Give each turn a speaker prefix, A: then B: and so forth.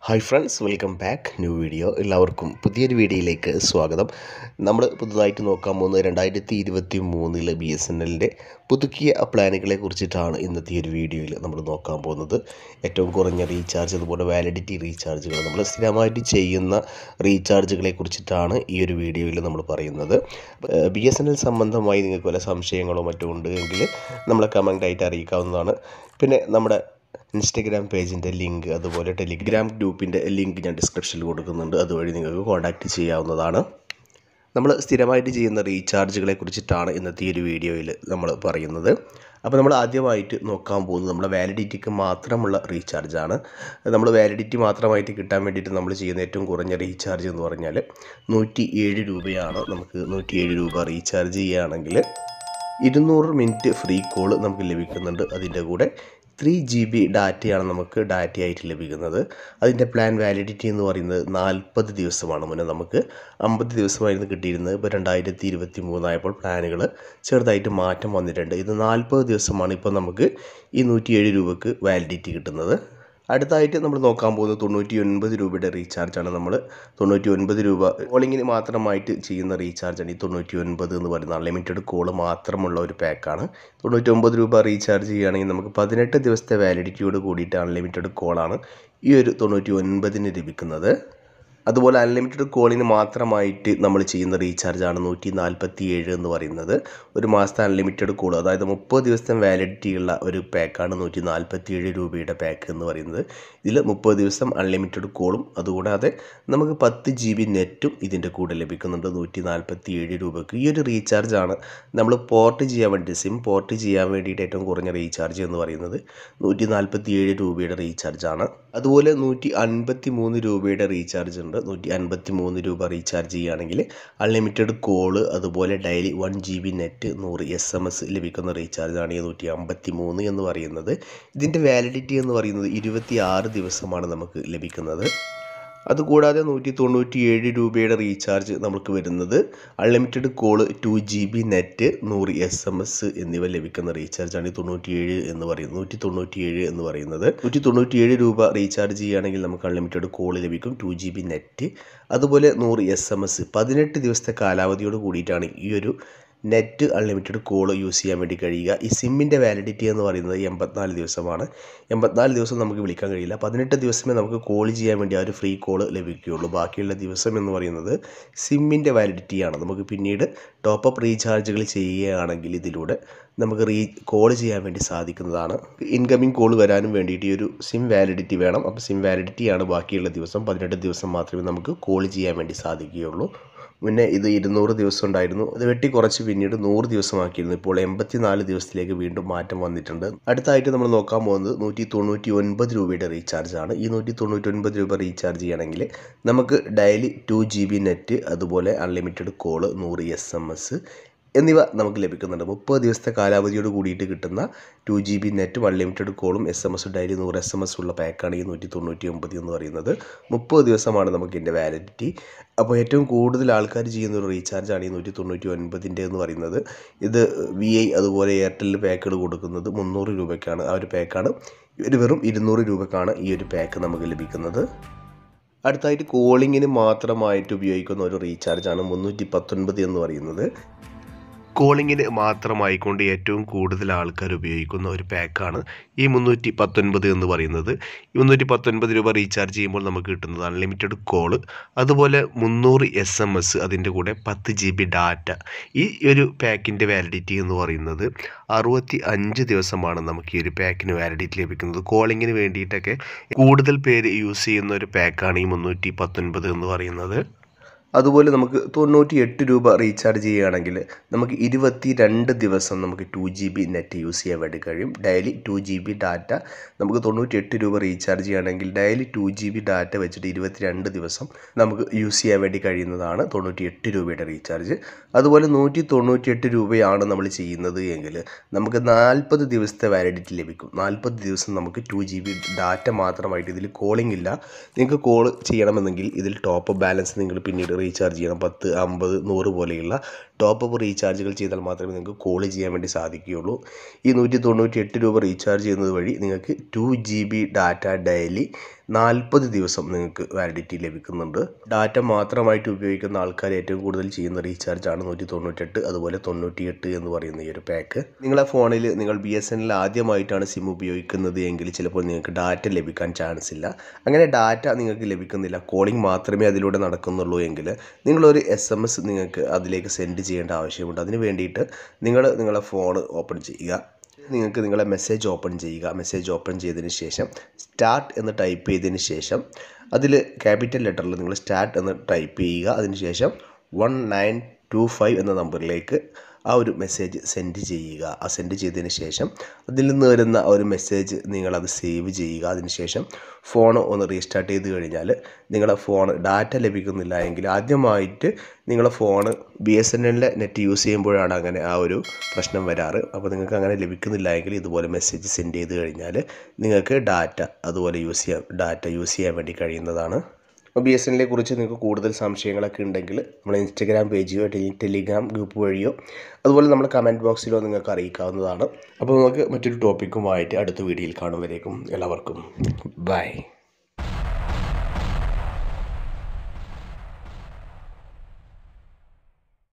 A: hi friends welcome back new video എല്ലാവർക്കും പുതിയൊരു വീഡിയോയിലേക്ക് സ്വാഗതം നമ്മൾ പുതുതായിട്ട് നോക്കാൻ പോകുന്നത് രണ്ടായിരത്തി ഇരുപത്തി മൂന്നിലെ ബി എസ് എൻ എല്ലിൻ്റെ പുതുക്കിയ പ്ലാനുകളെ കുറിച്ചിട്ടാണ് ഇന്നത്തെ ഈ ഒരു വീഡിയോയിൽ നമ്മൾ നോക്കാൻ പോകുന്നത് ഏറ്റവും കുറഞ്ഞ റീചാർജ് അതുപോലെ വാലിഡിറ്റി റീചാർജുകൾ നമ്മൾ സ്ഥിരമായിട്ട് ചെയ്യുന്ന റീചാർജുകളെ കുറിച്ചിട്ടാണ് ഈ ഒരു വീഡിയോയിൽ നമ്മൾ പറയുന്നത് ബി എസ് എൻ എൽ സംബന്ധമായി നിങ്ങൾക്ക് വല്ല സംശയങ്ങളോ മറ്റോ ഉണ്ട് എങ്കിൽ നമ്മളെ കമൻ്റായിട്ട് അറിയിക്കാവുന്നതാണ് പിന്നെ നമ്മുടെ ഇൻസ്റ്റഗ്രാം പേജിൻ്റെ ലിങ്ക് അതുപോലെ ടെലിഗ്രാം ഗ്രൂപ്പിൻ്റെ ലിങ്ക് ഞാൻ ഡിസ്ക്രിപ്ഷനിൽ കൊടുക്കുന്നുണ്ട് അതുവഴി നിങ്ങൾക്ക് കോൺടാക്റ്റ് ചെയ്യാവുന്നതാണ് നമ്മൾ സ്ഥിരമായിട്ട് ചെയ്യുന്ന റീചാർജുകളെ കുറിച്ചിട്ടാണ് ഇന്നത്തെ ഈ ഒരു വീഡിയോയിൽ നമ്മൾ പറയുന്നത് അപ്പോൾ നമ്മൾ ആദ്യമായിട്ട് നോക്കാൻ പോകുന്നത് നമ്മുടെ വാലിഡിറ്റിക്ക് മാത്രമുള്ള റീചാർജാണ് നമ്മൾ വാലിഡിറ്റി മാത്രമായിട്ട് കിട്ടാൻ വേണ്ടിയിട്ട് നമ്മൾ ചെയ്യുന്ന ഏറ്റവും കുറഞ്ഞ റീചാർജ് എന്ന് പറഞ്ഞാൽ നൂറ്റി ഏഴ് രൂപയാണ് നമുക്ക് നൂറ്റി ഏഴ് രൂപ റീചാർജ് ചെയ്യുകയാണെങ്കിൽ ഇരുന്നൂറ് മിനിറ്റ് ഫ്രീ കോൾ നമുക്ക് ലഭിക്കുന്നുണ്ട് അതിൻ്റെ കൂടെ ത്രീ ജി ബി ഡാറ്റയാണ് നമുക്ക് ഡാറ്റയായിട്ട് ലഭിക്കുന്നത് അതിൻ്റെ പ്ലാൻ വാലിഡിറ്റി എന്ന് പറയുന്നത് നാൽപ്പത് ദിവസമാണ് മുന്നേ നമുക്ക് അമ്പത് ദിവസമായിരുന്നു കിട്ടിയിരുന്നത് ഇപ്പോൾ രണ്ടായിരത്തി ഇരുപത്തി മൂന്നായപ്പോൾ പ്ലാനുകൾ ചെറുതായിട്ട് മാറ്റം വന്നിട്ടുണ്ട് ഇത് നാൽപ്പത് ദിവസമാണ് ഇപ്പോൾ നമുക്ക് ഈ നൂറ്റിയേഴ് രൂപക്ക് വാലിഡിറ്റി കിട്ടുന്നത് അടുത്തായിട്ട് നമ്മൾ നോക്കാൻ പോകുന്നത് തൊണ്ണൂറ്റി ഒൻപത് രൂപയുടെ റീചാർജാണ് നമ്മൾ തൊണ്ണൂറ്റി ഒൻപത് രൂപ കോളിങ്ങിന് മാത്രമായിട്ട് ചെയ്യുന്ന റീചാർജാണ് ഈ തൊണ്ണൂറ്റി ഒൻപത് എന്ന് പറയുന്ന അൺലിമിറ്റഡ് കോള് മാത്രമുള്ള ഒരു പാക്കാണ് തൊണ്ണൂറ്റി ഒമ്പത് രൂപ റീചാർജ് ചെയ്യുകയാണെങ്കിൽ നമുക്ക് പതിനെട്ട് ദിവസത്തെ വാലിഡിറ്റിയോട് കൂടിയിട്ട് അൺലിമിറ്റഡ് കോളാണ് ഈ ഒരു തൊണ്ണൂറ്റി ഒൻപതിന് ലഭിക്കുന്നത് അതുപോലെ അൺലിമിറ്റഡ് കോളിന് മാത്രമായിട്ട് നമ്മൾ ചെയ്യുന്ന റീചാർജാണ് നൂറ്റി നാൽപ്പത്തി ഏഴ് എന്ന് പറയുന്നത് ഒരു മാസത്തെ അൺലിമിറ്റഡ് കോൾ അതായത് മുപ്പത് ദിവസത്തെ വാലിഡിറ്റി ഉള്ള ഒരു പാക്കാണ് നൂറ്റി നാൽപ്പത്തി ഏഴ് രൂപയുടെ പാക്ക് എന്ന് പറയുന്നത് ഇതിൽ മുപ്പത് ദിവസം അൺലിമിറ്റഡ് കോളും അതുകൂടാതെ നമുക്ക് പത്ത് ജി ബി നെറ്റും ഇതിൻ്റെ കൂടെ ലഭിക്കുന്നുണ്ട് നൂറ്റി നാൽപ്പത്തി ഏഴ് രൂപയ്ക്ക് ഈ ഒരു റീചാർജാണ് നമ്മൾ പോർട്ട് ചെയ്യാൻ വേണ്ടി സിം പോർട്ട് ചെയ്യാൻ വേണ്ടിയിട്ട് ഏറ്റവും കുറഞ്ഞ റീചാർജ് എന്ന് പറയുന്നത് നൂറ്റി നാൽപ്പത്തി ഏഴ് രൂപയുടെ റീചാർജാണ് അതുപോലെ നൂറ്റി അൻപത്തി മൂന്ന് രൂപയുടെ റീചാർജ് ഉണ്ട് നൂറ്റി അൻപത്തി മൂന്ന് രൂപ റീചാർജ് ചെയ്യുകയാണെങ്കിൽ അൺലിമിറ്റഡ് കോള് അതുപോലെ daily one G B net നൂറ് എസ് എം എസ് ലഭിക്കുന്ന റീചാർജാണ് ഈ നൂറ്റി അമ്പത്തി മൂന്ന് എന്ന് പറയുന്നത് ഇതിൻ്റെ വാലിഡിറ്റി എന്ന് പറയുന്നത് ഇരുപത്തി ആറ് ദിവസമാണ് നമുക്ക് ലഭിക്കുന്നത് അതുകൂടാതെ നൂറ്റി തൊണ്ണൂറ്റി ഏഴ് രൂപയുടെ റീചാർജ് നമുക്ക് വരുന്നത് unlimited call two G B net നൂറ് എസ് എം എസ് എന്നിവ ലഭിക്കുന്ന റീചാർജാണ് ഈ തൊണ്ണൂറ്റിയേഴ് എന്ന് പറയുന്നത് നൂറ്റി തൊണ്ണൂറ്റിയേഴ് എന്ന് പറയുന്നത് നൂറ്റി തൊണ്ണൂറ്റിയേഴ് രൂപ റീചാർജ് ചെയ്യുകയാണെങ്കിൽ നമുക്ക് അൺലിമിറ്റഡ് കോള് ലഭിക്കും ടു ജി ബി നെറ്റ് അതുപോലെ നൂറ് എസ് എം എസ് പതിനെട്ട് ദിവസത്തെ കാലാവധിയോട് കൂടിയിട്ടാണ് ഈ ഒരു നെറ്റ് അൺലിമിറ്റഡ് കോൾ യൂസ് ചെയ്യാൻ വേണ്ടി കഴിയുക ഈ സിമ്മിൻ്റെ വാലിഡിറ്റി എന്ന് പറയുന്നത് എൺപത്തിനാല് ദിവസമാണ് എൺപത്തിനാല് ദിവസം നമുക്ക് വിളിക്കാൻ കഴിയില്ല പതിനെട്ട് ദിവസമേ നമുക്ക് കോൾ ചെയ്യാൻ വേണ്ടി ആ ഒരു ഫ്രീ കോൾ ലഭിക്കുകയുള്ളൂ ബാക്കിയുള്ള ദിവസം എന്ന് പറയുന്നത് സിമ്മിൻ്റെ വാലിഡിറ്റിയാണ് നമുക്ക് പിന്നീട് ടോപ്പ് അപ്പ് റീചാർജുകൾ ചെയ്യുകയാണെങ്കിൽ ഇതിലൂടെ നമുക്ക് റീ കോൾ ചെയ്യാൻ വേണ്ടി സാധിക്കുന്നതാണ് ഇൻകമിങ് കോൾ വരാനും വേണ്ടിയിട്ട് ഈ ഒരു സിം വാലിഡിറ്റി വേണം അപ്പോൾ സിം വാലിഡിറ്റിയാണ് ബാക്കിയുള്ള ദിവസം പതിനെട്ട് ദിവസം മാത്രമേ നമുക്ക് കോൾ ചെയ്യാൻ വേണ്ടി സാധിക്കുകയുള്ളൂ മുന്നേ ഇത് ഇരുന്നൂറ് ദിവസം ഉണ്ടായിരുന്നു അത് വെട്ടി കുറച്ച് പിന്നീട് നൂറ് ദിവസമാക്കിയിരുന്നു ഇപ്പോൾ എൺപത്തി നാല് ദിവസത്തിലേക്ക് വീണ്ടും മാറ്റം വന്നിട്ടുണ്ട് അടുത്തായിട്ട് നമ്മൾ നോക്കാൻ പോകുന്നത് നൂറ്റി തൊണ്ണൂറ്റി ഒൻപത് രൂപയുടെ റീചാർജ് ആണ് ഈ നൂറ്റി തൊണ്ണൂറ്റി ഒൻപത് രൂപ റീചാർജ് ചെയ്യണമെങ്കിൽ നമുക്ക് daily two G B net അതുപോലെ അൺലിമിറ്റഡ് കോള് നൂറ് എസ് എം എസ് എന്നിവ നമുക്ക് ലഭിക്കുന്നുണ്ട് മുപ്പത് ദിവസത്തെ കാലാവധിയോട് കൂടിയിട്ട് കിട്ടുന്ന ടു ജി ബി നെറ്റും അൺലിമിറ്റഡ് കോളും എസ് എം എസ് ഡെയിലി നൂറ് എസ് എം എസ് ഉള്ള പാക്കാണ് ഈ നൂറ്റി തൊണ്ണൂറ്റി ഒമ്പത് എന്ന് പറയുന്നത് മുപ്പത് ദിവസമാണ് നമുക്ക് ഇതിൻ്റെ വാലിഡിറ്റി അപ്പോൾ ഏറ്റവും കൂടുതൽ ആൾക്കാർ ചെയ്യുന്ന ഒരു റീചാർജാണ് ഈ നൂറ്റി തൊണ്ണൂറ്റി ഒൻപതിൻ്റെ എന്ന് പറയുന്നത് ഇത് വി ഐ അതുപോലെ എയർടെൽ പാക്കുകൾ കൊടുക്കുന്നത് മുന്നൂറ് രൂപയ്ക്കാണ് ആ ഒരു പാക്കാണ് ഒരു വെറും ഇരുന്നൂറ് രൂപക്കാണ് ഈ ഒരു പാക്ക് നമുക്ക് ലഭിക്കുന്നത് അടുത്തായിട്ട് കോളിങ്ങിന് മാത്രമായിട്ട് ഉപയോഗിക്കുന്ന ഒരു റീചാർജാണ് മുന്നൂറ്റി പത്തൊൻപത് എന്ന് പറയുന്നത് കോളിങ്ങിന് മാത്രമായിക്കൊണ്ട് ഏറ്റവും കൂടുതൽ ആൾക്കാർ ഉപയോഗിക്കുന്ന ഒരു പാക്കാണ് ഈ മുന്നൂറ്റി പത്തൊൻപത് എന്ന് പറയുന്നത് ഈ മുന്നൂറ്റി പത്തൊൻപത് രൂപ റീചാർജ് ചെയ്യുമ്പോൾ നമുക്ക് കിട്ടുന്നത് അൺലിമിറ്റഡ് കോള് അതുപോലെ മുന്നൂറ് എസ് എം എസ് അതിൻ്റെ കൂടെ പത്ത് ജി ബി ഡാറ്റ ഈ ഒരു പാക്കിൻ്റെ വാലിഡിറ്റി എന്ന് പറയുന്നത് അറുപത്തി അഞ്ച് ദിവസമാണ് നമുക്ക് ഈ ഒരു പാക്കിന് വാലിഡിറ്റി ലഭിക്കുന്നത് കോളിങ്ങിന് വേണ്ടിയിട്ടൊക്കെ കൂടുതൽ പേര് യൂസ് ചെയ്യുന്ന ഒരു പാക്കാണ് ഈ മുന്നൂറ്റി പത്തൊൻപത് എന്ന് പറയുന്നത് അതുപോലെ നമുക്ക് തൊണ്ണൂറ്റി എട്ട് രൂപ റീചാർജ് ചെയ്യുകയാണെങ്കിൽ നമുക്ക് ഇരുപത്തി രണ്ട് ദിവസം നമുക്ക് two G B net use ചെയ്യാൻ വേണ്ടി കഴിയും daily two G B data നമുക്ക് തൊണ്ണൂറ്റി എട്ട് രൂപ റീചാർജ് ചെയ്യുകയാണെങ്കിൽ daily two G B data വെച്ചിട്ട് ഇരുപത്തി രണ്ട് ദിവസം നമുക്ക് യൂസ് ചെയ്യാൻ വേണ്ടി കഴിയുന്നതാണ് തൊണ്ണൂറ്റി എട്ട് രൂപയുടെ റീചാർജ് അതുപോലെ നൂറ്റി തൊണ്ണൂറ്റി എട്ട് രൂപയാണ് നമ്മൾ ചെയ്യുന്നത് എങ്കിൽ നമുക്ക് നാൽപ്പത് ദിവസത്തെ വാലിഡിറ്റി ലഭിക്കും നാൽപ്പത് ദിവസം നമുക്ക് ടു ജി ബി ഡാറ്റ മാത്രമായിട്ട് ഇതിൽ കോളിംഗ് ഇല്ല നിങ്ങൾക്ക് കോൾ ചെയ്യണമെന്നെങ്കിൽ ഇതിൽ ടോപ്പ് ബാലൻസ് നിങ്ങൾ പിന്നീട് റീചാർജ് ചെയ്യണം പത്ത് അമ്പത് നൂറ് പോലെയുള്ള ടോപ്പ് അപ്പ് റീചാർജുകൾ ചെയ്താൽ മാത്രമേ നിങ്ങൾക്ക് കോൾ ചെയ്യാൻ വേണ്ടി സാധിക്കുകയുള്ളൂ ഈ നൂറ്റി തൊണ്ണൂറ്റി എട്ട് രൂപ റീചാർജ് ചെയ്യുന്നത് വഴി നിങ്ങൾക്ക് two G B data daily നാൽപ്പത് ദിവസം നിങ്ങൾക്ക് വാലിഡിറ്റി ലഭിക്കുന്നുണ്ട് ഡാറ്റ മാത്രമായിട്ട് ഉപയോഗിക്കുന്ന ആൾക്കാർ ഏറ്റവും കൂടുതൽ ചെയ്യുന്ന റീചാർജാണ് നൂറ്റി തൊണ്ണൂറ്റെട്ട് അതുപോലെ തൊണ്ണൂറ്റിയെട്ട് എന്ന് പറയുന്ന ഈ ഒരു പാക്ക് നിങ്ങളെ ഫോണിൽ നിങ്ങൾ ബി എസ് എൻ എൽ ആദ്യമായിട്ടാണ് സിം ഉപയോഗിക്കുന്നത് എങ്കിൽ ചിലപ്പോൾ നിങ്ങൾക്ക് ഡാറ്റ ലഭിക്കാൻ ചാൻസ് ഇല്ല അങ്ങനെ ഡാറ്റ നിങ്ങൾക്ക് ലഭിക്കുന്നില്ല കോളിംഗ് മാത്രമേ അതിലൂടെ നടക്കുന്നുള്ളൂ എങ്കിൽ നിങ്ങളൊരു എസ് എം എസ് നിങ്ങൾക്ക് അതിലേക്ക് സെൻഡ് ചെയ്യേണ്ട ആവശ്യമുണ്ട് അതിന് വേണ്ടിയിട്ട് നിങ്ങൾ നിങ്ങളെ ഫോൺ ഓപ്പൺ ചെയ്യുക നിങ്ങൾക്ക് നിങ്ങളെ മെസ്സേജ് ഓപ്പൺ ചെയ്യുക മെസ്സേജ് ഓപ്പൺ ചെയ്തതിന് ശേഷം സ്റ്റാർട്ട് എന്ന് ടൈപ്പ് ചെയ്തതിന് ശേഷം അതിൽ ക്യാപിറ്റൽ ലെറ്ററിൽ നിങ്ങൾ സ്റ്റാർട്ട് എന്ന് ടൈപ്പ് ചെയ്യുക അതിന് ശേഷം വൺ നയൻ ടു ഫൈവ് എന്ന നമ്പറിലേക്ക് ആ ഒരു മെസ്സേജ് സെൻഡ് ചെയ്യുക ആ സെൻഡ് ചെയ്തതിന് ശേഷം അതിൽ നിന്ന് വരുന്ന ആ ഒരു മെസ്സേജ് നിങ്ങളത് സേവ് ചെയ്യുക അതിനുശേഷം ഫോൺ ഒന്ന് റീസ്റ്റാർട്ട് ചെയ്ത് കഴിഞ്ഞാൽ നിങ്ങളുടെ ഫോൺ ഡാറ്റ ലഭിക്കുന്നില്ല എങ്കിൽ ആദ്യമായിട്ട് നിങ്ങളുടെ ഫോൺ ബി എസ് എൻ എല്ലിൻ്റെ നെറ്റ് യൂസ് ചെയ്യുമ്പോഴാണ് അങ്ങനെ ആ ഒരു പ്രശ്നം വരാറ് അപ്പോൾ നിങ്ങൾക്ക് അങ്ങനെ ലഭിക്കുന്നില്ല എങ്കിൽ ഇതുപോലെ മെസ്സേജ് സെൻഡ് ചെയ്ത് കഴിഞ്ഞാൽ നിങ്ങൾക്ക് ഡാറ്റ അതുപോലെ യൂസ് ചെയ്യാൻ ഡാറ്റ യൂസ് ചെയ്യാൻ വേണ്ടി കഴിയുന്നതാണ് അപ്പോൾ ബി എസ് എന്നിനെ കുറിച്ച് നിങ്ങൾക്ക് കൂടുതൽ സംശയങ്ങളൊക്കെ ഉണ്ടെങ്കിൽ നമ്മൾ ഇൻസ്റ്റഗ്രാം പേജിയോ ടെലിഗ്രാം ഗ്രൂപ്പ് വഴിയോ അതുപോലെ നമ്മുടെ കമൻറ്റ് ബോക്സിലോ നിങ്ങൾക്ക് അറിയിക്കാവുന്നതാണ് അപ്പോൾ നമുക്ക് മറ്റൊരു ടോപ്പിക്കുമായിട്ട് അടുത്ത വീഡിയോയിൽ കാണുമ്പോഴേക്കും എല്ലാവർക്കും ബൈ